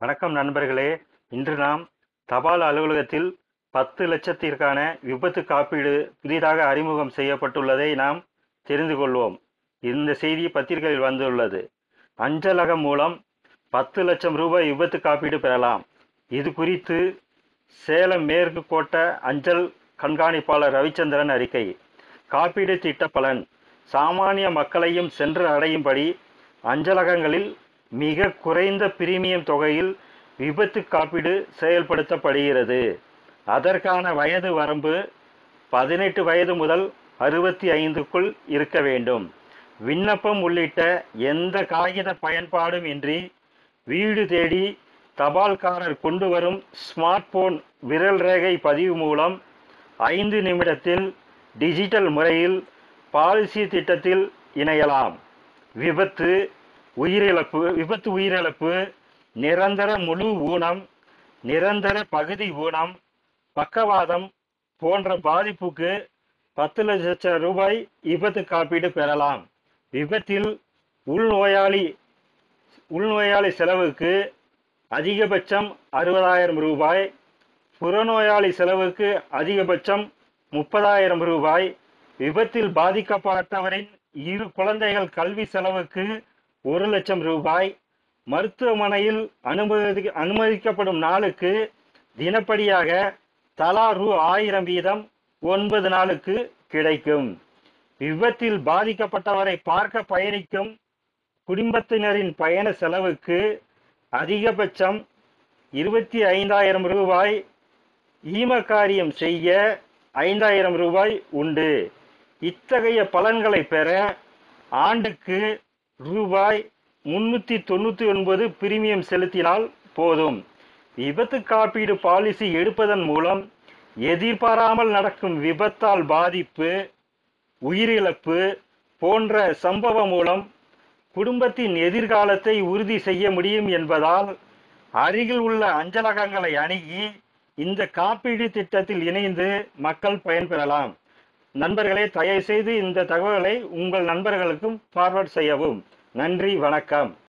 வணக்கம் நண்பர்களே இன்று நாம் தபால் அலுவலகத்தில் பத்து லட்சத்திற்கான விபத்து காப்பீடு புதிதாக அறிமுகம் செய்யப்பட்டுள்ளதை நாம் தெரிந்து கொள்வோம் இந்த செய்தி பத்திரிகையில் வந்துள்ளது அஞ்சலகம் மூலம் பத்து லட்சம் ரூபாய் விபத்து காப்பீடு பெறலாம் இது குறித்து சேலம் மேற்கு கோட்ட அஞ்சல் கண்காணிப்பாளர் ரவிச்சந்திரன் அறிக்கை காப்பீடு திட்ட பலன் சாமானிய மக்களையும் சென்று அடையும்படி அஞ்சலகங்களில் மிக குறைந்த பிரீமியம் தொகையில் விபத்து காப்பீடு செயல்படுத்தப்படுகிறது அதற்கான வயது வரம்பு பதினெட்டு வயது முதல் அறுபத்தி ஐந்துக்குள் இருக்க வேண்டும் விண்ணப்பம் உள்ளிட்ட எந்த காகித பயன்பாடும் இன்றி வீடு தேடி தபால்காரர் கொண்டு வரும் ஸ்மார்ட் போன் விரல் ரேகை பதிவு மூலம் ஐந்து நிமிடத்தில் டிஜிட்டல் முறையில் பாலிசி திட்டத்தில் இணையலாம் விபத்து உயிரிழப்பு விபத்து உயிரிழப்பு நிரந்தர முழு ஊனம் நிரந்தர பகுதி ஊனம் பக்கவாதம் போன்ற பாதிப்புக்கு பத்து லட்சம் ரூபாய் விபத்து காப்பீடு பெறலாம் விபத்தில் உள்நோயாளி உள்நோயாளி செலவுக்கு அதிகபட்சம் அறுபதாயிரம் ரூபாய் புறநோயாளி செலவுக்கு அதிகபட்சம் முப்பதாயிரம் ரூபாய் விபத்தில் பாதிக்கப்பட்டவரின் இரு குழந்தைகள் கல்வி செலவுக்கு ஒரு லட்சம் ரூபாய் மருத்துவமனையில் அனுமதி அனுமதிக்கப்படும் நாளுக்கு தினப்படியாக தலா ரூ ஆயிரம் வீதம் ஒன்பது நாளுக்கு கிடைக்கும் விபத்தில் பாதிக்கப்பட்டவரை பார்க்க பயணிக்கும் குடும்பத்தினரின் பயண செலவுக்கு அதிகபட்சம் இருபத்தி ஐந்தாயிரம் ரூபாய் ஈமக்காரியம் செய்ய ஐந்தாயிரம் ரூபாய் உண்டு இத்தகைய பலன்களை பெற ஆண்டுக்கு ரூபாய் முன்னூற்றி தொண்ணூற்றி ஒன்பது பிரீமியம் செலுத்தினால் போதும் விபத்து காப்பீடு பாலிசி எடுப்பதன் மூலம் எதிர்பாராமல் நடக்கும் விபத்தால் பாதிப்பு உயிரிழப்பு போன்ற சம்பவம் மூலம் குடும்பத்தின் எதிர்காலத்தை உறுதி செய்ய முடியும் என்பதால் அருகில் உள்ள அஞ்சலகங்களை அணுகி இந்த காப்பீடு திட்டத்தில் இணைந்து மக்கள் பயன்பெறலாம் நண்பர்களே தயவு செய்து இந்த தகவலை உங்கள் நண்பர்களுக்கும் ஃபார்வர்ட் செய்யவும் நன்றி வணக்கம்